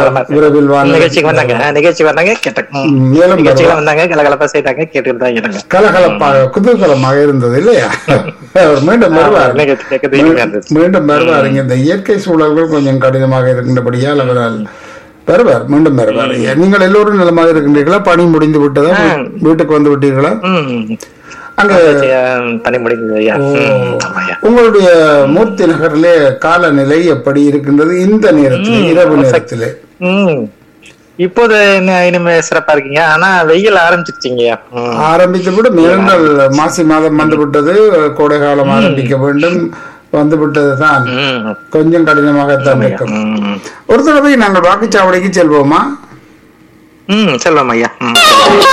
தாராளமா இருக்கேன். விரைவில் வாங்க நிகழ்ச்சிக்கு வந்தாங்க நிகழ்ச்சி வந்தாங்க கேட்டேன் ம். ம், மேலும் நிகழ்ச்சிக்கு வந்தாங்க கலகலப்பா செய்தாங்க கேட்டுட்டு தான் இருங்க கலகலப்பாக குதூகலமாக இருந்தது இல்லையா அவர் மீண்டும் வருவார் நிகழ்ச்சி கேட்கறது இனிமையா இருந்துச்சு. மீண்டும் வருவார் இங்க இந்த இயற்கை சூழல்கள் கொஞ்சம் கடினமாக இருக்கின்றபடியால் அவரால் வருவார் மீண்டும் வருவார் நீங்கள் எல்லோரும் நலமாக இருக்கின்றீர்களா பணி முடிந்து விட்டதா வீட்டுக்கு வந்து விட்டீர்களா ம். அங்க நிகழ்ச்சி, பணி முடிந்தது ஐயா ம், ஆமா ஐயா உங்களுடைய மூர்த்தி நகரிலே காலநிலை எப்படி இருக்கின்றது இந்த நேரத்தில் இரவு நேரத்திலே ம் இப்போது என்ன இனிமே சிறப்பா இருக்கீங்க ஆனா வெயில் ஆரம்பிச்சிருச்சீங்கய்யா ம். ஆரம்பித்து விட மீண்டும் மாசி மாதம் வந்து விட்டது கோடை காலம் ஆரம்பிக்க வேண்டும் வந்து விட்டது தான் ம். கொஞ்சம் கடினமாகத்தான் இருக்கும் ம். ஒரு தடவை நாங்கள் வாக்குச்சாவடிக்கு செல்வோமா ம் செல்வம் ஐயா ம்